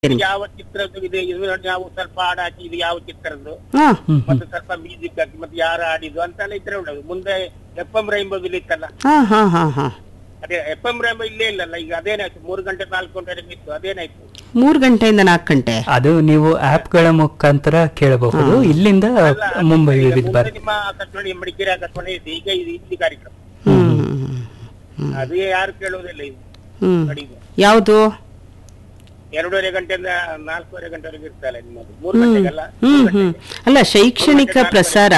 ನಿಮ್ಗೆ. ಯಾವ ಚಿತ್ರದ್ದು ಇದೆ ಇದು ನಾವು ಸ್ವಲ್ಪ ಹಾಡು ಹಾಕಿ ಇದು ಯಾವ ಚಿತ್ರದ್ದು ಹಾ ಮತ್ತೆ ಸ್ವಲ್ಪ ಮ್ಯೂಸಿಕ್ ಹಾಕಿ ಮತ್ತೆ ಯಾರು ಆಡಿದ್ದು ಅಂತೆಲ್ಲ ಇದ್ರೆ ಉಂಟು ಮುಂದೆ ಎಫ್ ಎಂ ರೈಂಬೋದಲ್ಲಿ ಇತ್ತಲ್ಲ ಹಾ ಹಾ ಹಾ ಹಾ ಅದೇ ಎಫ್ ಎಂ ರೈಂಬೋ ಇಲ್ಲೇ ಇಲ್ಲಲ್ಲ ಈಗ ಅದೇನಾಯ್ತು ಮೂರು ಗಂಟೆ ನಾಲ್ಕು ಗಂಟೆಗೆ ಇತ್ತು ಅದೇನಾಯ್ತು ಮೂರ್ ಗಂಟೆಯಿಂದ ನಾಲ್ಕು ಗಂಟೆ ಅದು ನೀವು ಆಪ್ಗಳ ಮುಖಾಂತರ ಕೇಳಬಹುದು ಇಲ್ಲಿಂದ ಮುಂಬೈ ಈಗ ವಿವಿಧ ಮುಂದೆ ಭಾರತಿ ನಿಮ್ಮ ಆಕಾಶವಾಣಿ ಮಡಿಕೇರಿ ಆಕಾಶವಾಣಿ ಇದೆ ಈಗ ಇದು ಇಲ್ಲಿ ಕಾರ್ಯಕ್ರಮ ಹ್ಮ್ ಅದು ಯಾರು ಕೇಳುವುದಿಲ್ಲ ಇದು ಹ್ಮ್ ಕಡಿಮೆ ಯಾವುದು ಎರಡೂವರೆ ಗಂಟೆಯಿಂದ ನಾಲ್ಕೂವರೆ ಗಂಟೆವರೆಗೆ ಇರ್ತಲ್ಲ ನಿಮ್ಮದು ಮೂರು ಹ್ಮ್ ಗಂಟೆಗೆಲ್ಲ ಹ್ಮ್ ಹ್ಮ್ ಅಲ್ಲ ಶೈಕ್ಷಣಿಕ ಪ್ರಸಾರ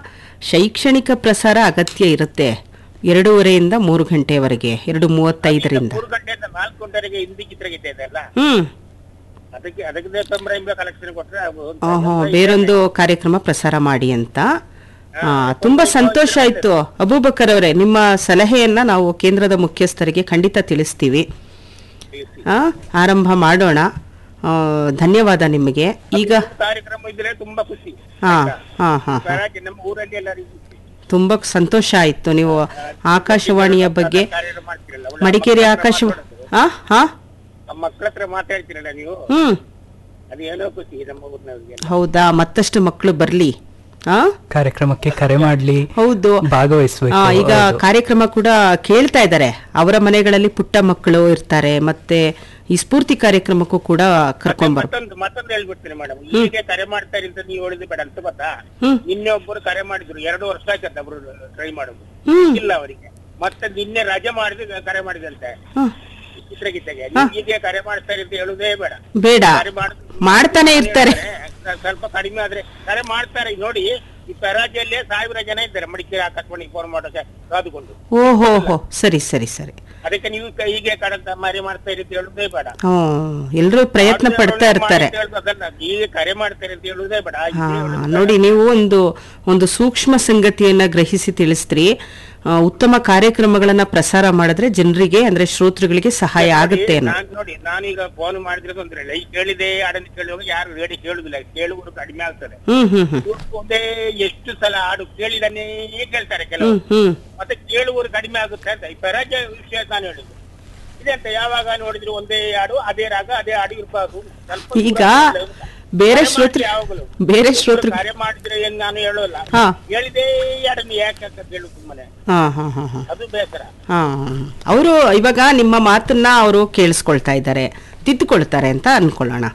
ಶೈಕ್ಷಣಿಕ ಪ್ರಸಾರ ಅಗತ್ಯ ಇರುತ್ತೆ ಎರಡೂವರೆಯಿಂದ ಮೂರು ಗಂಟೆವರೆಗೆ ಎರಡು ಮೂವತ್ತೈದರಿಂದ ಮೂರು ಗಂಟೆಯಿಂದ ನಾಲ್ಕು ಗಂಟೆವರೆಗೆ ಹಿಂದಿ ಚಿತ್ರಗೀತೆ ಇದೆ ಅಲ್ಲ ಹ್ಮ್ ಅದಕ್ಕೆ ಅದಕ್ಕೆ ಎಫ್ ಎಂ ರೈಂಬೋ ಕಲೆಕ್ಷನ್ ಕೊಟ್ರೆ ಅದು ಒಂದು ಆಹಾ, ಬೇರೊಂದು ಕಾರ್ಯಕ್ರಮ ಪ್ರಸಾರ ಮಾಡಿ ಅಂತ ಆ, ತುಂಬಾ ಸಂತೋಷ ಆಯ್ತು ಅಬೂಬಕರ್ ಅವರೇ ನಿಮ್ಮ ಸಲಹೆಯನ್ನ ನಾವು ಕೇಂದ್ರದ ಮುಖ್ಯಸ್ಥರಿಗೆ ಖಂಡಿತ ತಿಳಿಸ್ತೀವಿ ತಿಳಿಸಿ. ಆ, ಆರಂಭ ಮಾಡೋಣ ಆ, ಧನ್ಯವಾದ ನಿಮಗೆ ಈಗ ಕಾರ್ಯಕ್ರಮ ಇದ್ರೆ ತುಂಬಾ ಖುಷಿ ಹಾ ಹಾ ಹಾ ಪರಾಗಿ ನಮ್ಮ ಊರಲ್ಲಿ ಎಲ್ಲರಿಗೂ ಖುಷಿ. ತುಂಬಾ ಸಂತೋಷ ಆಯ್ತು ನೀವು ಆಕಾಶವಾಣಿಯ ಬಗ್ಗೆ ಕಾರ್ಯಕ್ರಮ ಮಾಡ್ತೀರಲ್ಲ ಒಳ್ಳೆ ಮಡಿಕೇರಿ ಮಕ್ಕಳ ಹತ್ರ ಆಕಾಶ ಮಾತಾಡೋದು. ಹಾ ಹಾ ಆ ಮಕ್ಕಳ ಹತ್ರ ಮಾತಾಡ್ತೀರಲ್ಲ ನೀವು ಹ್ಮ್ ಅದು ಏನೋ ಖುಷಿ ನಮ್ಮ ಊರಿನವ್ರಿಗೆ ಹೌದಾ ಮತ್ತಷ್ಟು ಮಕ್ಕಳು ಬರ್ಲಿ ಆ ಕಾರ್ಯಕ್ರಮಕ್ಕೆ ಕರೆ ಮಾಡ್ಲಿ ಹೌದು ಭಾಗವಹಿಸ್ಬೇಕು ಆ, ಈಗ ಹೌದು. ಕಾರ್ಯಕ್ರಮ ಕೂಡ ಕೇಳ್ತಾ ಇದ್ದಾರೆ ಅವರ ಮನೆಗಳಲ್ಲಿ ಪುಟ್ಟ ಮಕ್ಕಳು ಇರ್ತಾರೆ ಮತ್ತೆ ಈ ಸ್ಫೂರ್ತಿ ಕಾರ್ಯಕ್ರಮಕ್ಕೂ ಕೂಡ ಕರ್ಕೊಂಡ್ ಬರ್ ಮತ್ತೊಂದು ಮತ್ತೊಂದು ಹೇಳ್ಬಿಡ್ತೀನಿ ಮೇಡಮ್ ಹೀಗೆ ಕರೆ ಮಾಡ್ತಾರೆ ಅಂತ ನೀವು ಹೇಳಿದ್ ಬೇಡ ಅಂತ ಗೊತ್ತಾ ಹ್ಮ್ ನಿನ್ನೆ ಒಬ್ಬರು ಕರೆ ಮಾಡಿದ್ರು ಎರಡು ವರ್ಷ ಆಯ್ತಂತ ಅವರು ಟ್ರೈ ಮಾಡೋದು ಹ್ಮ್ ಇಲ್ಲ ಅವರಿಗೆ ಮತ್ತೆ ನಿನ್ನೆ ರಜೆ ಮಾಡಿದ ಕರೆ ಮಾಡಿದಂತೆ ಹ್ಮ್. ಚಿತ್ರಗೀತೆಗೆ ನೀವು ಹೀಗೆ ಕರೆ ಮಾಡ್ತಾರೆ ಅಂತ ಹೇಳುದೇ ಬೇಡ ಬೇಡ ಕರೆ ಮಾಡ್- ಮಾಡ್ತಾನೆ ಇರ್ತಾರೆ ಸ್ವಲ್ಪ ಕಡಿಮೆ ಆದ್ರೆ ಕರೆ ಮಾಡ್ತಾರೆ ನೋಡಿ ಈ ಪರಾಜಿಯಲ್ಲೇ ಸಾವಿರ ಜನ ಇದ್ದಾರೆ ಮಡಿಕೇರಿ ಆಕಾಶವಾಣಿ ಫೋನ್ ಮಾಡೋಕೆ ಕಾದುಕೊಂಡು ಓಹೋ ಹೋ ಸರಿ ಸರಿ ಸರಿ ಅದಕ್ಕೆ ನೀವು ಕ- ಹೀಗೆ ಕಡಂತ ಮಾರಿ ಮಾಡ್ತಾ ಇರಿ ಅಂತ ಹೇಳುದೇ ಬೇಡ ಹ್ಮ್ ಎಲ್ರೂ ಪ್ರಯತ್ನ ಪಡ್ತಾ ಇರ್ತಾರೆ ಮಾಡಿ ಅಂತ ಹೇಳ್ಬೇಕಲ್ಲ, ಹೀಗೆ ಕರೆ ಮಾಡ್ತಾರೆ ಅಂತ ಹೇಳುದೇ ಬೇಡ ಹಾ ಹೀಗೆ ಹೇಳುದು. ನೋಡಿ ನೀವು ಒಂದು ಒಂದು ಸೂಕ್ಷ್ಮ ಸಂಗತಿಯನ್ನ ಗ್ರಹಿಸಿ ತಿಳಿಸ್ತ್ರಿ ಆ, ಉತ್ತಮ ಕಾರ್ಯಕ್ರಮಗಳನ್ನ ಪ್ರಸಾರ ಮಾಡಿದ್ರೆ ಜನರಿಗೆ ಅಂದ್ರೆ ಶ್ರೋತೃಗಳಿಗೆ ಸಹಾಯ ಆಗುತ್ತೆ ಅನ್ನೋ ನಾನ್ ನೋಡಿ ನಾನೀಗ ಫೋನ್ ಮಾಡಿದ್ರೆ ತೊಂದ್ರೆ ಇಲ್ಲ ಈ ಕೇಳಿದೆ ಹಾಡನ್ನು ಕೇಳುವಾಗ ಯಾರು ರೇಡಿ ಕೇಳುದಿಲ್ಲ ಕೇಳುವುದು ಕಡಿಮೆ ಆಗ್ತದೆ ಹ್ಮ್ ಹ್ಮ್ ಹ್ಮ್ ಒಂದೇ ಎಷ್ಟು ಸಲ ಹಾಡು ಕೇಳಿದನ್ನೇ ಕೇಳ್ತಾರೆ ಕೆಲವು ಹ್ಮ್ ಹ್ಮ್ ಮತ್ತೆ ಕೇಳುವರು ಕಡಿಮೆ ಆಗುತ್ತೆ ಅಂತ ಈ ಪರಾಜಯ ವಿಷಯ ನಾನು ಹೇಳಿದ್ದು ಇದೆಂತ ಯಾವಾಗ ನೋಡಿದ್ರು ಒಂದೇ ಹಾಡು ಅದೇ ರಾಗ ಅದೇ ಹಾಡು ಇರ್ಬಾರ್ದು ಸ್ವಲ್ಪ ದೂರ ಈಗ ಇರ್ಬೇಕು. ಬೇರೆ ಕರೆ ಶ್ರೋತೃ ಮಾಡಿ ಯಾವಾಗಲೂ. ಬೇರೆ ಒಬ್ರು ಶ್ರೋತೃ ಕರೆ ಮಾಡಿದ್ರೆ ಏನ್ ನಾನು ಹೇಳೋಲ್ಲ ಹಾ ಹೇಳಿದೇ ಹಾಡನ್ನು ಯಾಕೆ ಅಂತ ಕೇಳು ಸುಮ್ಮನೆ ಹಾ ಹಾ ಹಾ ಹಾ ಅದು ಬೇಸರ ಹಾ ಅವರು ಇವಾಗ ನಿಮ್ಮ ಮಾತನ್ನ ಅವರು ಕೇಳಿಸ್ಕೊಳ್ತಾ ಇದ್ದಾರೆ ತಿದ್ದುಕೊಳ್ತಾರೆ ಅಂತ ಅನ್ಕೊಳ್ಳೋಣ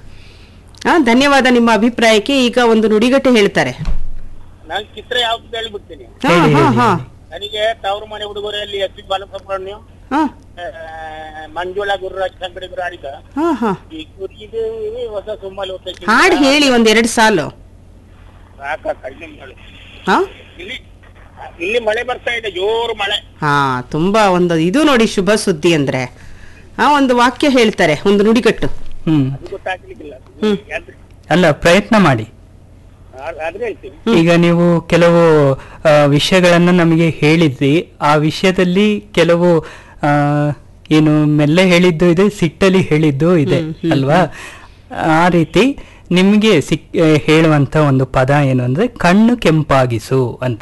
ಹಾ ಧನ್ಯವಾದ ನಿಮ್ಮ ಅಭಿಪ್ರಾಯಕ್ಕೆ ಈಗ ಒಂದು ನುಡಿಗಟ್ಟೆ ಹೇಳ್ತಾರೆ ನಾನು ಚಿತ್ರ ಯಾವ್ದು ಹೇಳಿಬಿಡ್ತೀನಿ ಹಾ ಹೇಳಿ, ಹಾ ಹೇಳಿ, ಹಾ ನನಗೆ ತವರು ಮನೆ ಉಡುಗೊರೆಯಲ್ಲಿ ಎಸ್ ಪಿ ಬಾಲಸುಬ್ರಹ್ಮಣ್ಯ ಹಾ ಆ, ಮಂಜುಳಾ ಗುರುರಾಜ್ ಸಂಗಡಿಗರು ಆಡಿದ ಹಾ ಹಾ ಈ ಕುರಿದು ಹೊಸ ಸುಮ್ಮಲ್ ಹಾಡು ಹೇಳಿ ಒಂದೆರಡು ಸಾಲು ಸಾಕ ಕಡಿಮೆ ಮಳೆ ಹಾ ಇಲ್ಲಿ ಇಲ್ಲಿ ಮಳೆ ಬರ್ತಾ ಇದೆ ಜೋರು ಮಳೆ ಹಾ ತುಂಬಾ ಒಂದು ಇದು ನೋಡಿ ಶುಭ ಸುದ್ದಿ ಅಂದ್ರೆ ಹಾ ಒಂದು ವಾಕ್ಯ ಹೇಳ್ತಾರೆ ಒಂದು ನುಡಿಗಟ್ಟು ಹ್ಮ್ ಅದು ಗೊತ್ತಾಗ್ಲಿಕ್ಕಿಲ್ಲ ಯಾದ್ರೆ ಅಲ್ಲ ಪ್ರಯತ್ನ ಮಾಡಿ ಆದ್ರೆ ಹೇಳ್ತೀನಿ ಈಗ ನೀವು ಕೆಲವು ಆ, ವಿಷಯಗಳನ್ನ ನಮಗೆ ಹೇಳಿದ್ರಿ ಆ ವಿಷಯದಲ್ಲಿ ಕೆಲವು ಆ, ಏನು ಮೆಲ್ಲ ಹೇಳಿದ್ದು ಇದೆ ಸಿಟ್ಟಲ್ಲಿ ಹೇಳಿದ್ದು ಇದೆ ಅಲ್ವಾ ಆ ರೀತಿ ನಿಮಗೆ ಸಿಕ್ ಆ, ಹೇಳುವಂತ ಒಂದು ಪದ ಏನು ಅಂದ್ರೆ ಕಣ್ಣು ಕೆಂಪಾಗಿಸು ಅಂತ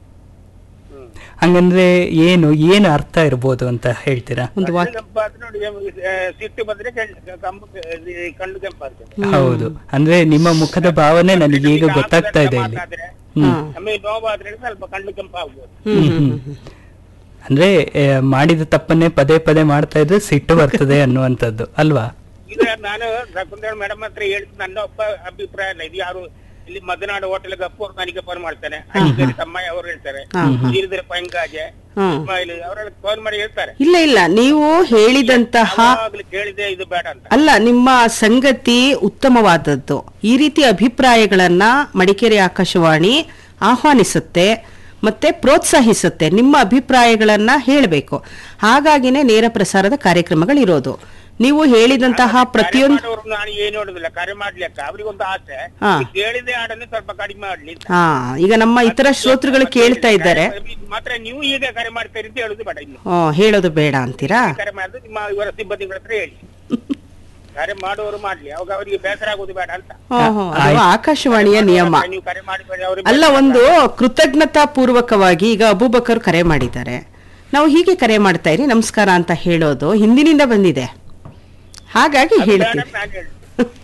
ಹಂಗಂದ್ರೆ ಏನು ಏನು ಅರ್ಥ ಇರ್ಬೋದು ಅಂತ ಹೇಳ್ತೀರಾ ಒಂದು ವಾಕ್ಯ ಕೆಂಪಾದ್ರೆ ನೋಡಿ ಆ, ಸಿಟ್ಟು ಬಂದ್ರೆ ಕೆಂಡ್- ಕಂಬು ಈ ಕಣ್ಣು ಕೆಂಪಾಗ್ತದೆ ಹೌದು ಅಂದ್ರೆ ನಿಮ್ಮ ಮುಖದ ಭಾವನೆ ನನಗೆ ಈಗ ಗೊತ್ತಾಗ್ತಾ ಇದೆ ಇಲ್ಲಿ ಮಾತಾದ್ರೆ ಹ್ಮ್ ನಮಗೆ ನೋವಾದ್ರೆ ಸ್ವಲ್ಪ ಕಣ್ಣು ಕೆಂಪಾಗ್ಬೋದು ಹ್ಮ್ ಹ್ಮ್ ಹ್ಮ್ ಅಂದ್ರೆ ಆ, ಮಾಡಿದ ತಪ್ಪನ್ನೇ ಪದೇ ಪದೇ ಮಾಡ್ತಾ ಇದ್ರೆ ಸಿಟ್ಟು ಬರ್ತದೆ ಅನ್ನುವಂಥದ್ದು ಅಲ್ವಾ ಈಗ ನಾನು ಶಕುಂತಳ ಮೇಡಮ್ ಹತ್ರ ಹೇಳಿದ್ ನನ್ನ ಒಬ್ಬ ಅಭಿಪ್ರಾಯ ಇಲ್ಲ ಇದು ಯಾರು ಇಲ್ಲಿ ಮದನಾಡು ಹೋಟೆಲ್ ಗಪ್ಪು ಅವ್ರು ನನಗೆ ಫೋನ್ ಮಾಡ್ತಾನೆ ಅಡಿಗೇರಿ ತಮ್ಮಯ್ಯ ಅವರು ಹೇಳ್ತಾರೆ ಗಿರಿಧರ ಪಂಗಾಜೆ ಹ್ಮ್ ಇಸ್ಮಾಯಿಲ್ ಅವರೆಲ್ಲ ಫೋನ್ ಮಾಡಿ ಹೇಳ್ತಾರೆ ಇಲ್ಲ ಇಲ್ಲ ನೀವು ಹೇಳಿದಂತಹ ಯಾವಾಗ್ಲೂ ಕೇಳಿದೆ ಇದು ಬೇಡ ಅಂತ ಅಲ್ಲ ನಿಮ್ಮ ಸಂಗತಿ ಉತ್ತಮವಾದದ್ದು ಈ ರೀತಿ ಅಭಿಪ್ರಾಯಗಳನ್ನ ಮಡಿಕೇರಿ ಆಕಾಶವಾಣಿ ಆಹ್ವಾನಿಸುತ್ತೆ ಮತ್ತೆ ಪ್ರೋತ್ಸಾಹಿಸುತ್ತೆ ನಿಮ್ಮ ಅಭಿಪ್ರಾಯಗಳನ್ನ ಹೇಳಬೇಕು ಹಾಗಾಗಿನೇ ನೇರ ಪ್ರಸಾರದ ಕಾರ್ಯಕ್ರಮಗಳಿರೋದು ನೀವು ಹೇಳಿದಂತಹ ಪ್ರತಿಯೊಂದು ಮಾಡೋರು ನಾನು ಏನು ಹೇಳುದಿಲ್ಲ ಕರೆ ಮಾಡ್ಲಿಕ್ಕೆ ಅವ್ರಿಗೊಂದು ಆಸೆ ಹಾ. ಈ ಕೇಳಿದೆ ಹಾಡನ್ನು ಸ್ವಲ್ಪ ಕಡಿಮೆ ಮಾಡ್ಲಿ ಅಂತ. ಹಾ ಈಗ ನಮ್ಮ ಇತರ ಶ್ರೋತೃಗಳು ಕೇಳ್ತಾ ಇದ್ದಾರೆ ಕರೆ- ಮಾತ್ರ ನೀವು ಈಗ ಕರೆ ಮಾಡ್ತೀರಿ ಅಂತ ಹೇಳುದು ಬೇಡ ಇನ್ನು ಆ, ಹೇಳೋದು ಬೇಡ ಅಂತೀರಾ ಕರೆ ಮಾಡಿದ್ರೆ ನಿಮ್ಮ ಇವರ ಸಿಬ್ಬಂದಿಗಳ ಹತ್ರ ಹೇಳಿ ಕರೆ ಮಾಡುವವರು ಮಾಡ್ಲಿ ಅವಾಗ ಅವರಿಗೆ ಬೇಸರ ಆಗುದು ಬೇಡ ಅಂತ ಹ್ಮ್, ಹ್ಮ್. ಅದು ಆಕಾಶವಾಣಿಯ ನಿಯಮ ನೀವು ಕರೆ ಮಾಡಿಬೇಡಿ ಅವ್ರಿಗೆ ಅಲ್ಲ ಒಂದು ಕೃತಜ್ಞತಾ ಪೂರ್ವಕವಾಗಿ ಈಗ ಅಬೂಬಕರ್ ಕರೆ ಮಾಡಿದ್ದಾರೆ ನಾವು ಹೀಗೆ ಕರೆ ಮಾಡ್ತಾ ಇರಿ ನಮಸ್ಕಾರ ಅಂತ ಹೇಳೋದು ಹಿಂದಿನಿಂದ ಬಂದಿದೆ ಹಾಗಾಗಿ ಬೇಡ ಹೇಳ್ತೀವಿ ಅಂತ ನಾನು ಹೇಳುದು